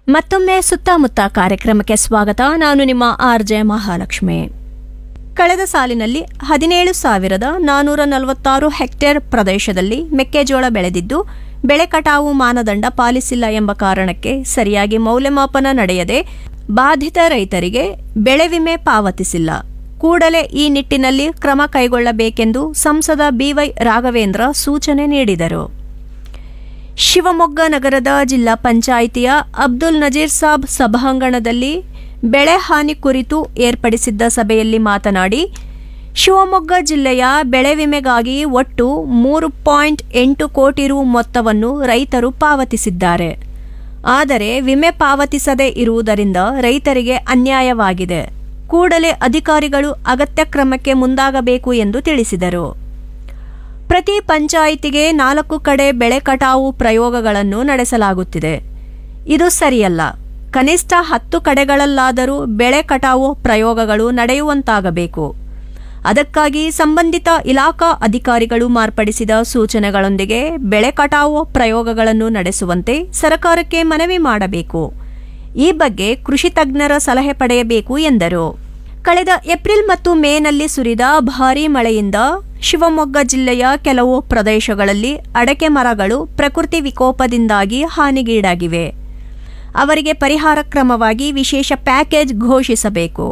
ಮತ್ತೊಮ್ಮೆ ಸುತ್ತಮುತ್ತ ಕಾರ್ಯಕ್ರಮಕ್ಕೆ ಸ್ವಾಗತ ನಾನು ನಿಮ್ಮ ಆರ್ ಜೆ ಮಹಾಲಕ್ಷ್ಮಿ ಕಳೆದ ಸಾಲಿನಲ್ಲಿ ಹದಿನೇಳು ಸಾವಿರದ ನಾನ್ನೂರ ನಲವತ್ತಾರು ಹೆಕ್ಟೇರ್ ಪ್ರದೇಶದಲ್ಲಿ ಮೆಕ್ಕೆಜೋಳ ಬೆಳೆದಿದ್ದು ಬೆಳೆ ಕಟಾವು ಮಾನದಂಡ ಪಾಲಿಸಿಲ್ಲ ಎಂಬ ಕಾರಣಕ್ಕೆ ಸರಿಯಾಗಿ ಮೌಲ್ಯಮಾಪನ ನಡೆಯದೆ ಬಾಧಿತ ರೈತರಿಗೆ ಬೆಳೆ ವಿಮೆ ಪಾವತಿಸಿಲ್ಲ ಕೂಡಲೇ ಈ ನಿಟ್ಟಿನಲ್ಲಿ ಕ್ರಮ ಕೈಗೊಳ್ಳಬೇಕೆಂದು ಸಂಸದ ಬಿವೈ ರಾಘವೇಂದ್ರ ಸೂಚನೆ ನೀಡಿದರು ಶಿವಮೊಗ್ಗ ನಗರದ ಜಿಲ್ಲಾ ಪಂಚಾಯಿತಿಯ ಅಬ್ದುಲ್ ನಜೀರ್ ಸಾಬ್ ಸಭಾಂಗಣದಲ್ಲಿ ಬೆಳೆ ಹಾನಿ ಕುರಿತು ಏರ್ಪಡಿಸಿದ್ದ ಸಭೆಯಲ್ಲಿ ಮಾತನಾಡಿ ಶಿವಮೊಗ್ಗ ಜಿಲ್ಲೆಯ ಬೆಳೆ ವಿಮೆಗಾಗಿ ಒಟ್ಟು ಮೂರು ಪಾಯಿಂಟ್ ಎಂಟು ಕೋಟಿ ರು ಮೊತ್ತವನ್ನು ರೈತರು ಪಾವತಿಸಿದ್ದಾರೆ ಆದರೆ ವಿಮೆ ಪಾವತಿಸದೇ ಇರುವುದರಿಂದ ರೈತರಿಗೆ ಅನ್ಯಾಯವಾಗಿದೆ ಕೂಡಲೇ ಅಧಿಕಾರಿಗಳು ಅಗತ್ಯ ಕ್ರಮಕ್ಕೆ ಮುಂದಾಗಬೇಕು ಎಂದು ತಿಳಿಸಿದರು ಪ್ರತಿ ಪಂಚಾಯಿತಿಗೆ ನಾಲ್ಕು ಕಡೆ ಬೆಳೆ ಕಟಾವು ಪ್ರಯೋಗಗಳನ್ನು ನಡೆಸಲಾಗುತ್ತಿದೆ ಇದು ಸರಿಯಲ್ಲ ಕನಿಷ್ಠ ಹತ್ತು ಕಡೆಗಳಲ್ಲಾದರೂ ಬೆಳೆ ಕಟಾವು ಪ್ರಯೋಗಗಳು ನಡೆಯುವಂತಾಗಬೇಕು ಅದಕ್ಕಾಗಿ ಸಂಬಂಧಿತ ಇಲಾಖಾ ಅಧಿಕಾರಿಗಳು ಮಾರ್ಪಡಿಸಿದ ಸೂಚನೆಗಳೊಂದಿಗೆ ಬೆಳೆ ಕಟಾವು ಪ್ರಯೋಗಗಳನ್ನು ನಡೆಸುವಂತೆ ಸರ್ಕಾರಕ್ಕೆ ಮನವಿ ಮಾಡಬೇಕು ಈ ಬಗ್ಗೆ ಕೃಷಿ ತಜ್ಞರ ಸಲಹೆ ಪಡೆಯಬೇಕು ಎಂದರು ಕಳೆದ ಏಪ್ರಿಲ್ ಮತ್ತು ಮೇನಲ್ಲಿ ಸುರಿದ ಭಾರೀ ಮಳೆಯಿಂದ ಶಿವಮೊಗ್ಗ ಜಿಲ್ಲೆಯ ಕೆಲವು ಪ್ರದೇಶಗಳಲ್ಲಿ ಅಡಕೆ ಮರಗಳು ಪ್ರಕೃತಿ ವಿಕೋಪದಿಂದಾಗಿ ಹಾನಿಗೀಡಾಗಿವೆ ಅವರಿಗೆ ಪರಿಹಾರ ಕ್ರಮವಾಗಿ ವಿಶೇಷ ಪ್ಯಾಕೇಜ್ ಘೋಷಿಸಬೇಕು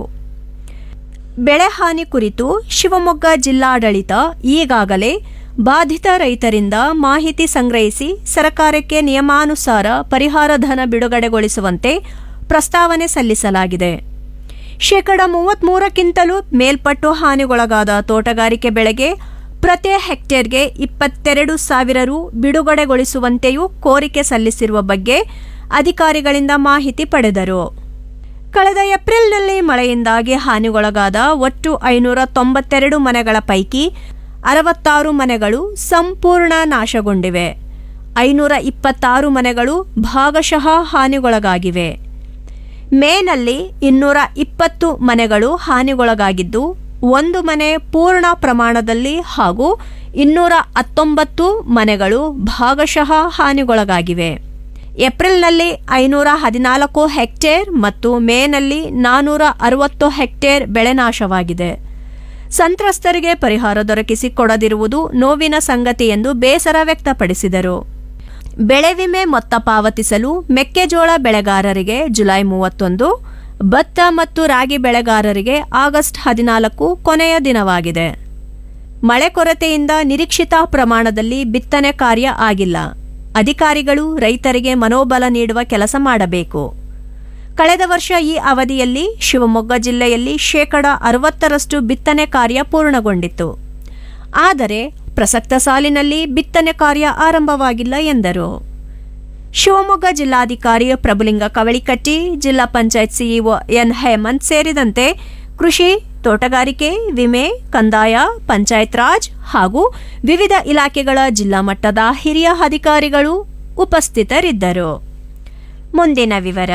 ಬೆಳೆ ಹಾನಿ ಕುರಿತು ಶಿವಮೊಗ್ಗ ಜಿಲ್ಲಾಡಳಿತ ಈಗಾಗಲೇ ಬಾಧಿತ ರೈತರಿಂದ ಮಾಹಿತಿ ಸಂಗ್ರಹಿಸಿ ಸರ್ಕಾರಕ್ಕೆ ನಿಯಮಾನುಸಾರ ಪರಿಹಾರ ಧನ ಬಿಡುಗಡೆಗೊಳಿಸುವಂತೆ ಪ್ರಸ್ತಾವನೆ ಸಲ್ಲಿಸಲಾಗಿದೆ ಶೇಕಡ ಮೂವತ್ಮೂರಕ್ಕಿಂತಲೂ ಮೇಲ್ಪಟ್ಟು ಹಾನಿಗೊಳಗಾದ ತೋಟಗಾರಿಕೆ ಬೆಳೆಗೆ ಪ್ರತಿ ಹೆಕ್ಟೇರ್ಗೆ ಇಪ್ಪತ್ತೆರಡು ಸಾವಿರ ರು ಬಿಡುಗಡೆಗೊಳಿಸುವಂತೆಯೂ ಕೋರಿಕೆ ಸಲ್ಲಿಸಿರುವ ಬಗ್ಗೆ ಅಧಿಕಾರಿಗಳಿಂದ ಮಾಹಿತಿ ಪಡೆದರು ಕಳೆದ ಏಪ್ರಿಲ್ನಲ್ಲಿ ಮಳೆಯಿಂದಾಗಿ ಹಾನಿಗೊಳಗಾದ ಒಟ್ಟು ಐನೂರ ತೊಂಬತ್ತೆರಡು ಮನೆಗಳ ಪೈಕಿ ಅರವತ್ತಾರು ಮನೆಗಳು ಸಂಪೂರ್ಣ ನಾಶಗೊಂಡಿವೆ ಐನೂರ ಇಪ್ಪತ್ತಾರು ಮನೆಗಳು ಭಾಗಶಃ ಹಾನಿಗೊಳಗಾಗಿವೆ ಮೇನಲ್ಲಿ ಇನ್ನೂರ ಇಪ್ಪತ್ತು ಮನೆಗಳು ಹಾನಿಗೊಳಗಾಗಿದ್ದು ಒಂದು ಮನೆ ಪೂರ್ಣ ಪ್ರಮಾಣದಲ್ಲಿ ಹಾಗೂ ಇನ್ನೂರ ಹತ್ತೊಂಬತ್ತು ಮನೆಗಳು ಭಾಗಶಃ ಹಾನಿಗೊಳಗಾಗಿವೆ ಏಪ್ರಿಲ್ನಲ್ಲಿ ಐನೂರ ಹದಿನಾಲ್ಕು ಹೆಕ್ಟೇರ್ ಮತ್ತು ಮೇನಲ್ಲಿ ನಾನೂರ ಅರವತ್ತು ಹೆಕ್ಟೇರ್ ಬೆಳೆ ನಾಶವಾಗಿದೆ ಸಂತ್ರಸ್ತರಿಗೆ ಪರಿಹಾರ ದೊರಕಿಸಿ ಕೊಡದಿರುವುದು ನೋವಿನ ಸಂಗತಿ ಎಂದು ಬೇಸರ ವ್ಯಕ್ತಪಡಿಸಿದರು ಬೆಳೆ ವಿಮೆ ಮೊತ್ತ ಪಾವತಿಸಲು ಮೆಕ್ಕೆಜೋಳ ಬೆಳೆಗಾರರಿಗೆ ಜುಲೈ ಮೂವತ್ತೊಂದು ಭತ್ತ ಮತ್ತು ರಾಗಿ ಬೆಳೆಗಾರರಿಗೆ ಆಗಸ್ಟ್ ಹದಿನಾಲ್ಕು ಕೊನೆಯ ದಿನವಾಗಿದೆ ಮಳೆ ಕೊರತೆಯಿಂದ ನಿರೀಕ್ಷಿತ ಪ್ರಮಾಣದಲ್ಲಿ ಬಿತ್ತನೆ ಕಾರ್ಯ ಆಗಿಲ್ಲ ಅಧಿಕಾರಿಗಳು ರೈತರಿಗೆ ಮನೋಬಲ ನೀಡುವ ಕೆಲಸ ಮಾಡಬೇಕು ಕಳೆದ ವರ್ಷ ಈ ಅವಧಿಯಲ್ಲಿ ಶಿವಮೊಗ್ಗ ಜಿಲ್ಲೆಯಲ್ಲಿ ಶೇಕಡ ಅರವತ್ತರಷ್ಟು ಬಿತ್ತನೆ ಕಾರ್ಯ ಪೂರ್ಣಗೊಂಡಿತ್ತು ಆದರೆ ಪ್ರಸಕ್ತ ಸಾಲಿನಲ್ಲಿ ಬಿತ್ತನೆ ಕಾರ್ಯ ಆರಂಭವಾಗಿಲ್ಲ ಎಂದರು ಶಿವಮೊಗ್ಗ ಜಿಲ್ಲಾಧಿಕಾರಿ ಪ್ರಭುಲಿಂಗ ಕವಳಿಕಟ್ಟಿ ಜಿಲ್ಲಾ ಪಂಚಾಯತ್ ಸಿಇಒ ಎನ್ ಹೇಮಂತ್ ಸೇರಿದಂತೆ ಕೃಷಿ ತೋಟಗಾರಿಕೆ ವಿಮೆ ಕಂದಾಯ ಪಂಚಾಯತ್ ರಾಜ್ ಹಾಗೂ ವಿವಿಧ ಇಲಾಖೆಗಳ ಜಿಲ್ಲಾ ಮಟ್ಟದ ಹಿರಿಯ ಅಧಿಕಾರಿಗಳು ಉಪಸ್ಥಿತರಿದ್ದರು ಮುಂದಿನ ವಿವರ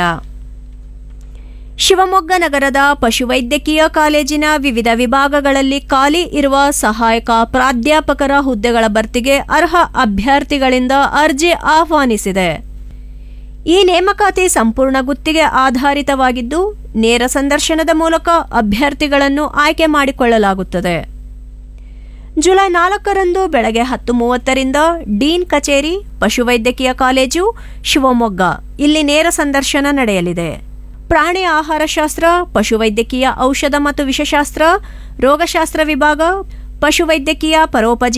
ಶಿವಮೊಗ್ಗ ನಗರದ ಪಶುವೈದ್ಯಕೀಯ ಕಾಲೇಜಿನ ವಿವಿಧ ವಿಭಾಗಗಳಲ್ಲಿ ಖಾಲಿ ಇರುವ ಸಹಾಯಕ ಪ್ರಾಧ್ಯಾಪಕರ ಹುದ್ದೆಗಳ ಭರ್ತಿಗೆ ಅರ್ಹ ಅಭ್ಯರ್ಥಿಗಳಿಂದ ಅರ್ಜಿ ಆಹ್ವಾನಿಸಿದೆ ಈ ನೇಮಕಾತಿ ಸಂಪೂರ್ಣ ಗುತ್ತಿಗೆ ಆಧಾರಿತವಾಗಿದ್ದು ನೇರ ಸಂದರ್ಶನದ ಮೂಲಕ ಅಭ್ಯರ್ಥಿಗಳನ್ನು ಆಯ್ಕೆ ಮಾಡಿಕೊಳ್ಳಲಾಗುತ್ತದೆ ಜುಲೈ ನಾಲ್ಕರಂದು ಬೆಳಗ್ಗೆ ಹತ್ತು ಮೂವತ್ತರಿಂದ ಡೀನ್ ಕಚೇರಿ ಪಶುವೈದ್ಯಕೀಯ ಕಾಲೇಜು ಶಿವಮೊಗ್ಗ ಇಲ್ಲಿ ನೇರ ಸಂದರ್ಶನ ನಡೆಯಲಿದೆ ಪ್ರಾಣಿ ಆಹಾರಶಾಸ್ತ್ರ ಪಶುವೈದ್ಯಕೀಯ ಔಷಧ ಮತ್ತು ವಿಷಶಾಸ್ತ್ರ ರೋಗಶಾಸ್ತ್ರ ವಿಭಾಗ ಪಶುವೈದ್ಯಕೀಯ ಪರೋಪಜಿ